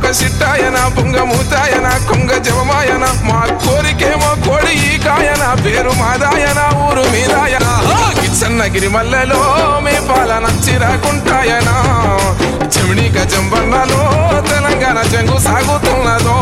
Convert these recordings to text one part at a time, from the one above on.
సిట్టాయన బుంగ మూతాయన కొంగ జవమాయన మా కోరికేమో కోడి ఈ కాయన పేరు మాదాయన ఊరు మీదాయన కిచ్చన్నగిరి మల్లెలో మీ పాలన చిరాకుంటాయన చెమిడి గజంబన్నలో తెలంగాణ జంగు సాగుతున్నదో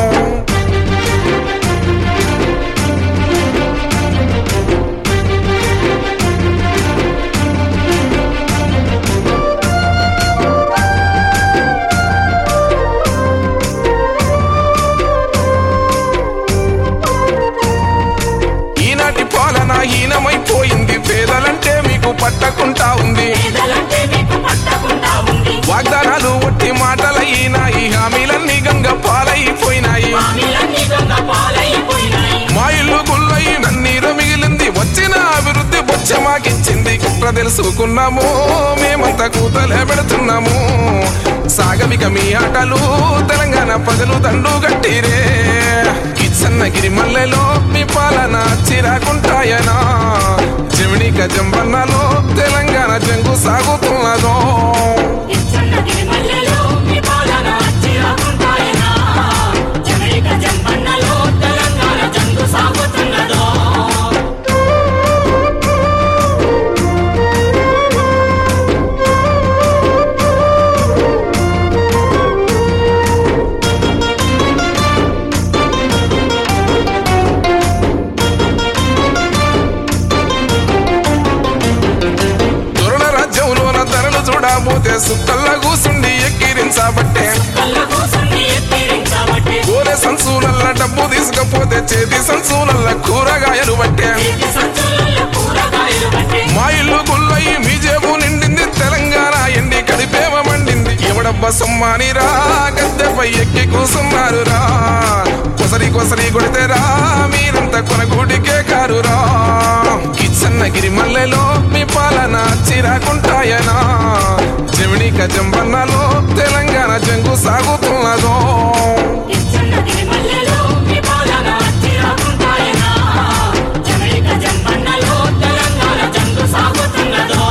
ఈనాటి పాలన హీనమైపోయింది పేదలంటే మీకు పట్టకుంటా ఉంది పేదలంటే మీకు పట్టకుండా ఉంది వాగ్దానాలు ఒట్టి మాటలయ్యినాయి హామీలన్నీ గంగ పాలైపోయినాయి హామీలన్నీ దొంగ పాలైపోయినాయి మా ఇల్లు గుల్లయి నన్నీరు మిగిలింది వచ్చిన అభివృద్ధి బొచ్చమాకిచ్చింది కుట్ర తెలుసుకున్నాము మేమంతా కూతలే పెడుతున్నాము సాగమిక మీ ఆటలు తెలంగాణ ప్రజలు దండు గట్టిరే కిచ్చన్నగిరి మల్లెలో మీ పాలన చిరాకుంటాయనా జమిడి గజంబన్నలో తెలంగాణ జంగు సాగుతున్నదో ఇచ్చన్నగిరి మల్లెలో మీ పాలన చిరాకుంటాయనా జమైక జంపన్నలో తెలంగాణ జంగు సాగుతున్నదో దొరల రాజ్యంలోన ధరలు చూడబోతే సుక్కల్లా కూసుండి ఎక్కిరించబట్టే కళ్ళ కూసుండి ఎత్తిరించబట్టి గోరె సంచులల్ల డబ్బు తీసుకపోతే చేతి సంచులల్ల కూరగాయలు పట్టే చేతి సంచులలో కూరగాయలు బట్టి మా ఇల్లు గుల్లయి మీ జేబు నిండింది తెలంగాణ ఎండి కడిపేమ మండింది ఎవడబ్బ సొమ్మానిరా గద్దెపై ఎక్కి కూసున్నారు రా కొసరి కొసరి కొడితేరా మీరంతా కొనగూడికే కారురా కిచ్చన్నగిరి మల్లెలో మీ పాలన చిరాకుంటాయనా జమిడి గజంబన్నలో తెలంగాణ జంగు సాగుతున్నదో ఇచ్చన్నగిరి మల్లెలో మీ పాలన చిరాకుంటాయనా జమైక జంపన్నలో తెలంగాణ జంగు సాగుతున్నదో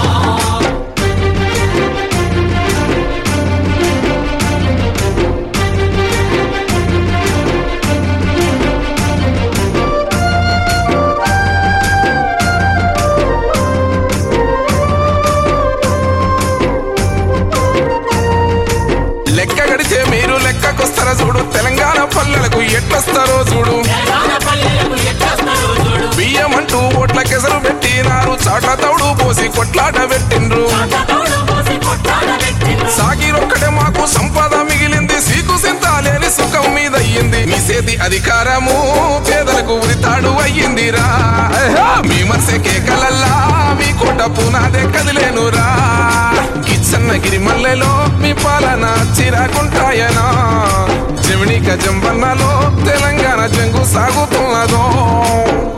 లెక్క గడిచే మీరు లెక్కకొస్తారా చూడు తెలంగాణ పల్లెలకు ఎట్లొస్తారో చూడు తెలంగాణ పల్లెలకు ఎట్లొస్తారో చూడు బియ్యం అంటూ ఓట్ల కెసరు పెట్టినారు చాట్ల తౌడు పోసి కొట్లాట పెట్టిండ్రు తోడు పోసి కొట్టాడ పెట్టిండ్రు సాగిరొక్కడే మాకు సంపద మిగిలింది సీకు సింత లేని సుఖం మీద అయ్యింది మీ చేతి అధికారము పేదలకు ఉరితాడు అయ్యిందిరా మీ మనసే కేకలల్లా మీ కోట పునాదే కదిలేనురా కిచ్చన్నగిరి మల్లెలో మీ పాలన చిరాకుంటాయనా జమిడి గజంబన్నలో తెలంగాణ జంగు సాగుతున్నదో